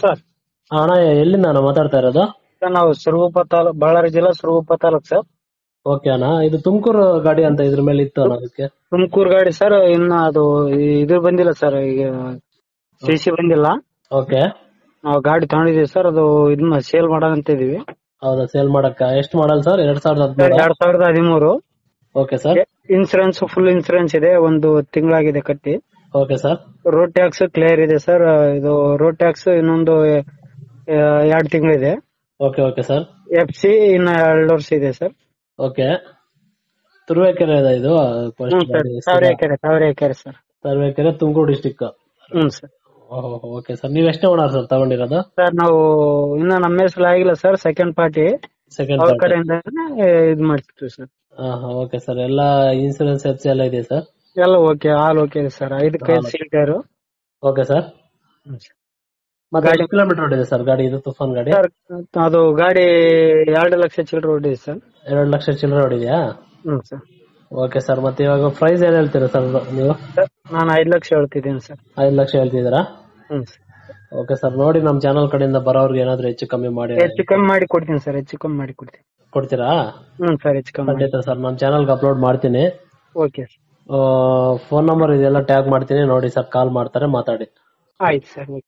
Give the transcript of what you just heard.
sir ಅಣ್ಣ ಎಲ್ಲಿಂದ ಅಣ್ಣ ಮಾತಾಡ್ತಾ ಇರೋದು ಸರ್ ನಾವು ಸುರಗುಪ್ಪ ತಾಲೂಕ್ ಬಳ್ಳಾರಿ ಜಿಲ್ಲಾ ಸುರಗುಪ್ಪ ತಾಲೂಕ್ ಸರ್ ಓಕೆ ಅಣ್ಣ ಇದು ತುಮಕೂರು ಗಾಡಿ ಅಂತ ಇದ್ರ ಮೇಲೆ ಇತ್ತು ಅಣ್ಣ ಅದಕ್ಕೆ ತುಮಕೂರು ಗಾಡಿ ಸರ್ ಇನ್ನ ಅದು ಇದು ಬಂದಿಲ್ಲ ಸರ್ ಈಗ ಸಿ ಸಿ ಬಂದಿಲ್ಲ ಓಕೆ ನಾವು ಗಾಡಿ ತಗೊಂಡಿದೀವಿ ಸರ್ ಅದು ಇದನ್ನ ಸೇಲ್ ಅಂತ ಇದೀವಿ ಹೌದಾ ಸೇಲ್ ಮಾಡಕ್ಕ ಎಷ್ಟು ಮಾಡಲ್ ಸರ್ ಎರಡ್ ಸಾವಿರದ ಹದಿಮೂರು ಎರಡ್ ಸಾವಿರದ ಹದಿಮೂರು okay sir insurance full insurance ಇದೆ ಒಂದು ತಿಂಗಳಾಗಿದೆ ಕಟ್ಟಿ okay sir road tax clear ಇದೆ ಸರ್ ಇದು ರೋಡ್ ಟ್ಯಾಕ್ಸ್ ಇನ್ನೊಂದು ಎರಡು ತಿಂಗಳಿದೆ okay okay sir F C ಇನ್ನ ಎರಡು ವರ್ಷ ಇದೆ ಸರ್ ಓಕೆ ತುರುವೇಕೆರೆ ಇದೆ ಇದು ಹ್ಞೂ ಸರ್ ಸಾವಿರ ಎಕರೆ ಸಾವಿರ acre sir Turuvekere Tumakuru district ಹ್ಞೂ ಸರ್ ಓಕೆ ಸರ್ ನೀವ್ ಎಷ್ಟನೇ ಓನರ್ ಸರ್ ತಗೊಂಡಿರೋದು ಸರ್ ನಾವು ಇನ್ನ ನಮ್ಮ ಹೆಸರು ಆಗಿಲ್ಲ ಸರ್ ಸೆಕೆಂಡ್ ಪಾರ್ಟಿ ಸೆಕೆಂಡ್ ಅವ್ರ ಕಡೆಯಿಂದ ಇದು ಮಾಡ್ತಿದ್ವಿ ಸರ್ ಓಕೆ ಸರ್ ಎಲ್ಲ ಇನ್ಸೂರೆನ್ಸ್ ಎಫ್ ಸಿ ಎಲ್ಲ ಇದೆ ಸರ್ ಎಲ್ಲ ಓಕೆ ಆಲ್ ಓಕೆ ಇದೆ ಸರ್ ಐದಕ್ಕೆ All ಸೀಟರ್ ಓಕೆ ಸರ್ ಮತ್ತೆ ಎಷ್ಟು ಕಿಲೋಮೀಟರ್ ಹೊಡಿದೆ ಸರ್ ಗಾಡಿ ಇದು ತುಫಾನ್ ಗಾಡಿ ಸರ್ ಅದು ಗಾಡಿ ಎರಡು ಲಕ್ಷ ಚಿಲ್ಲರೆ ಹೊಡಿದೆ ಸರ್ ಎರಡು ಲಕ್ಷ ಚಿಲ್ಲರೆ ಹೊಡಿದ್ಯಾ ಹ್ಞೂ ಸರ್ ಓಕೆ ಸರ್ ಮತ್ತೆ ಇವಾಗ ಪ್ರೈಸ್ ಏನ್ ಹೇಳ್ತೀರಾ ಸರ್ ನೀವು ಸರ್ ನಾನು ಐದು ಲಕ್ಷ ಹೇಳ್ತಿದ್ದೀನಿ ಸರ್ ಐದು ಲಕ್ಷ ಹೇಳ್ತಿದ್ದೀರಾ ಹ್ಞೂ ಸರ್ ಓಕೆ ಸರ್ ನೋಡಿ ನಮ್ಮ ಚಾನಲ್ ಕಡೆಯಿಂದ ಬರೋರ್ಗೆ ಏನಾದ್ರು ಹೆಚ್ಚು ಕಮ್ಮಿ ಮಾಡಿ ಹೆಚ್ಚು ಕಮ್ಮಿ ಮಾಡಿ ಕೊಡ್ತೀನಿ ಸರ್ ಹೆಚ್ಚು ಕಮ್ಮಿ ಮಾಡಿ ಕೊಡ್ತೀನಿ ಕೊಡ್ತೀರಾ ಹ್ಞೂ ಸರ್ ಹೆಚ್ಚು ಕಮ್ಮಿ ಮಾಡಿ ಖಂಡಿತ ಸರ್ ನಮ್ಮ ಚಾನಲ್ಗೆ ಅಪ್ಲೋಡ್ ಮಾಡ್ತೀನಿ ಓಕೆ ಫೋನ್ ನಂಬರ್ ಇದೆಲ್ಲ ಟ್ಯಾಗ್ ಮಾಡ್ತೀನಿ ನೋಡಿ ಸರ್ ಕಾಲ್ ಮಾಡ್ತಾರೆ ಮಾತಾಡಿ ಆಯ್ತು ಸರ್